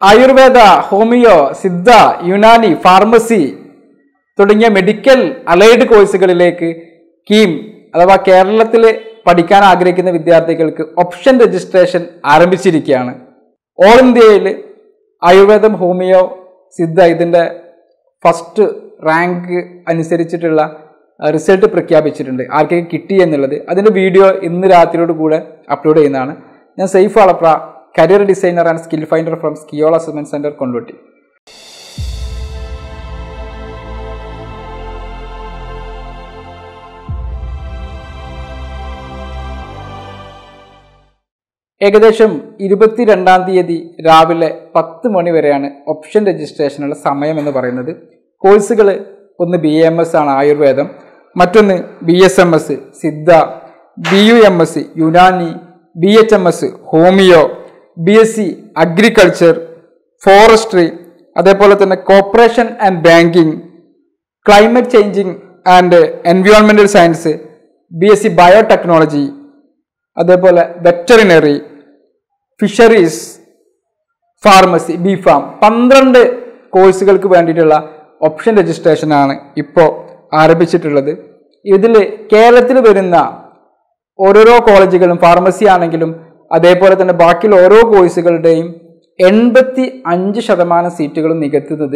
Ayurveda homeo Siddha Unani pharmacy തുടങ്ങിയ medical allied കോഴ്സുകളിലേക്ക് KEAM അഥവാ കേരളത്തിൽ പഠിക്കാൻ ആഗ്രഹിക്കുന്ന വിദ്യാർത്ഥികൾക്ക് ഓപ്ഷൻ രജിസ്ട്രേഷൻ ആരംഭിച്ചിരിക്കുകയാണ് ഓൾ ഇന്ത്യയിൽ ആയുർവേദം ഹോമിയോ സിദ്ധ ഇതിൻ്റെ ഫസ്റ്റ് റാങ്ക് അനുസരിച്ചിട്ടുള്ള റിസൾട്ട് പ്രഖ്യാപിച്ചിട്ടുണ്ട് ആർക്കൊക്കെ കിട്ടി എന്നുള്ളത് അതിൻ്റെ വീഡിയോ ഇന്ന് രാത്രിയോട് കൂടെ അപ്ലോഡ് ചെയ്യുന്നതാണ് ഞാൻ Saif Alapra career designer and skill finder from സ്കിയോൾ അസസ്മെന്റ് സെന്റർ കൊണ്ടോട്ടി ഏകദേശം ഇരുപത്തിരണ്ടാം തീയതി രാവിലെ പത്ത് മണി വരെയാണ് ഓപ്ഷൻ രജിസ്ട്രേഷനുള്ള സമയം എന്ന് പറയുന്നത് കോഴ്സുകൾ ഒന്ന് ബി എം എസ് ആണ് ആയുർവേദം മറ്റൊന്ന് B S M S Siddha B U M S Unani B H M S homeo B S C agriculture forestry അതേപോലെ തന്നെ cooperation and banking climate changing and എൻവയോൺമെന്റൽ science B S C biotechnology അതേപോലെ veterinary fisheries pharmacy B pharm പന്ത്രണ്ട് കോഴ്സുകൾക്ക് വേണ്ടിയിട്ടുള്ള option രജിസ്ട്രേഷനാണ് ഇപ്പോൾ ആരംഭിച്ചിട്ടുള്ളത് ഇതിൽ കേരളത്തിൽ വരുന്ന ഓരോരോ കോളേജുകളും ഫാർമസി ആണെങ്കിലും അതേപോലെ തന്നെ ബാക്കിയുള്ള ഓരോ കോഴ്സുകളുടെയും എൺപത്തി അഞ്ച് ശതമാനം സീറ്റുകളും നികത്തുന്നത്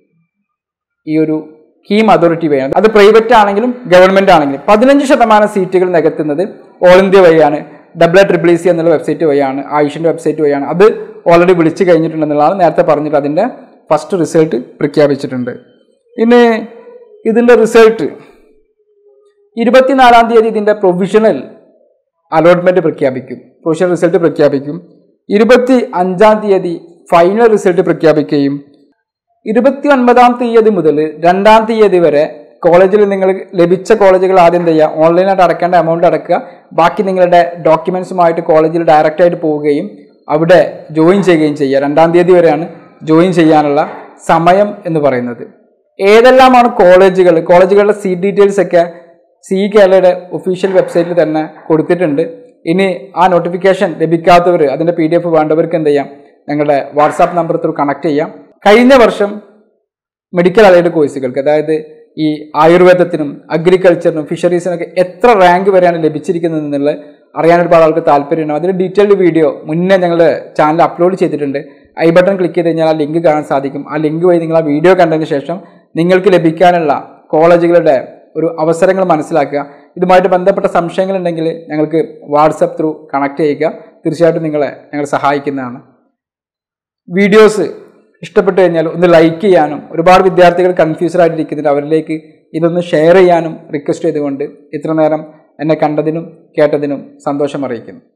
ഈ ഒരു കീം അതോറിറ്റി വഴിയാണ് അത് പ്രൈവറ്റ് ആണെങ്കിലും ഗവൺമെന്റ് ആണെങ്കിലും പതിനഞ്ച് ശതമാനം സീറ്റുകൾ നികത്തുന്നത് ഓൾ ഇന്ത്യ വഴിയാണ് ഡബ്ല്യു ട്രിപ്പിൾ സി എന്നുള്ള വെബ്സൈറ്റ് വഴിയാണ് ആയുഷിന്റെ വെബ്സൈറ്റ് വഴിയാണ് അത് ഓൾറെഡി വിളിച്ചു കഴിഞ്ഞിട്ടുണ്ടെന്നുള്ളതാണ് നേരത്തെ പറഞ്ഞിട്ട് അതിന്റെ ഫസ്റ്റ് റിസൾട്ട് പ്രഖ്യാപിച്ചിട്ടുണ്ട് ഇനി ഇതിന്റെ റിസൾട്ട് ഇരുപത്തിനാലാം തീയതി ഇതിന്റെ പ്രൊവിഷണൽ അലോട്ട്മെന്റ് പ്രഖ്യാപിക്കും പ്രൊവിഷണൽ റിസൾട്ട് പ്രഖ്യാപിക്കും ഇരുപത്തി അഞ്ചാം തീയതി ഫൈനൽ റിസൾട്ട് പ്രഖ്യാപിക്കുകയും ഇരുപത്തി ഒൻപതാം തീയതി മുതൽ രണ്ടാം തീയതി വരെ കോളേജിൽ നിങ്ങൾ ലഭിച്ച കോളേജുകൾ ആദ്യം ചെയ്യുക ഓൺലൈനായിട്ട് അടക്കേണ്ട എമൗണ്ട് അടക്കുക ബാക്കി നിങ്ങളുടെ ഡോക്യുമെന്റ്സുമായിട്ട് കോളേജിൽ ഡയറക്റ്റ് ആയിട്ട് പോവുകയും അവിടെ ജോയിൻ ചെയ്യുകയും ചെയ്യുക രണ്ടാം തീയതി വരെയാണ് ജോയിൻ ചെയ്യാനുള്ള സമയം എന്ന് പറയുന്നത് ഏതെല്ലാമാണ് കോളേജുകൾ കോളേജുകളുടെ സീറ്റ് ഡീറ്റെയിൽസ് ഒക്കെ സി കേരളയുടെ ഒഫീഷ്യൽ വെബ്സൈറ്റിൽ തന്നെ കൊടുത്തിട്ടുണ്ട് ഇനി ആ നോട്ടിഫിക്കേഷൻ ലഭിക്കാത്തവർ അതിന്റെ പി ഡി എഫ് വേണ്ടവർക്ക് എന്ത് ചെയ്യാം ഞങ്ങളുടെ വാട്സാപ്പ് നമ്പർ ത്രൂ കണക്ട് ചെയ്യാം കഴിഞ്ഞ വർഷം മെഡിക്കൽ അലൈഡ് കോഴ്സുകൾക്ക് അതായത് ഈ ആയുർവേദത്തിനും അഗ്രികൾച്ചറിനും ഫിഷറീസിനൊക്കെ എത്ര റാങ്ക് വരെയാണ് ലഭിച്ചിരിക്കുന്നത് എന്നുള്ളത് അറിയാൻ ഒരുപാട് ആൾക്ക് താല്പര്യമുണ്ടാവും അതിന് ഡീറ്റെയിൽഡ് വീഡിയോ മുന്നേ ഞങ്ങളുടെ ചാനൽ അപ്ലോഡ് ചെയ്തിട്ടുണ്ട് ഐ ബട്ടൺ ക്ലിക്ക് ചെയ്ത് കഴിഞ്ഞാൽ ആ ലിങ്ക് കാണാൻ സാധിക്കും ആ ലിങ്ക് വഴി നിങ്ങൾ ആ വീഡിയോ കണ്ടതിന് ശേഷം നിങ്ങൾക്ക് ലഭിക്കാനുള്ള കോളേജുകളുടെ ഒരു അവസരങ്ങൾ മനസ്സിലാക്കുക ഇതുമായിട്ട് ബന്ധപ്പെട്ട സംശയങ്ങളുണ്ടെങ്കിൽ ഞങ്ങൾക്ക് വാട്സപ്പ് ത്രൂ കണക്ട് ചെയ്യുക തീർച്ചയായിട്ടും നിങ്ങളെ ഞങ്ങൾ സഹായിക്കുന്നതാണ് വീഡിയോസ് ഇഷ്ടപ്പെട്ടു കഴിഞ്ഞാൽ ഒന്ന് ലൈക്ക് ചെയ്യാനും ഒരുപാട് വിദ്യാർത്ഥികൾ കൺഫ്യൂസ്ഡ് ആയിട്ടിരിക്കുന്നുണ്ട് അവരിലേക്ക് ഇതൊന്ന് ഷെയർ ചെയ്യാനും റിക്വസ്റ്റ് ചെയ്തുകൊണ്ട് ഇത്ര നേരം എന്നെ കണ്ടതിനും കേട്ടതിനും സന്തോഷം അറിയിക്കുന്നു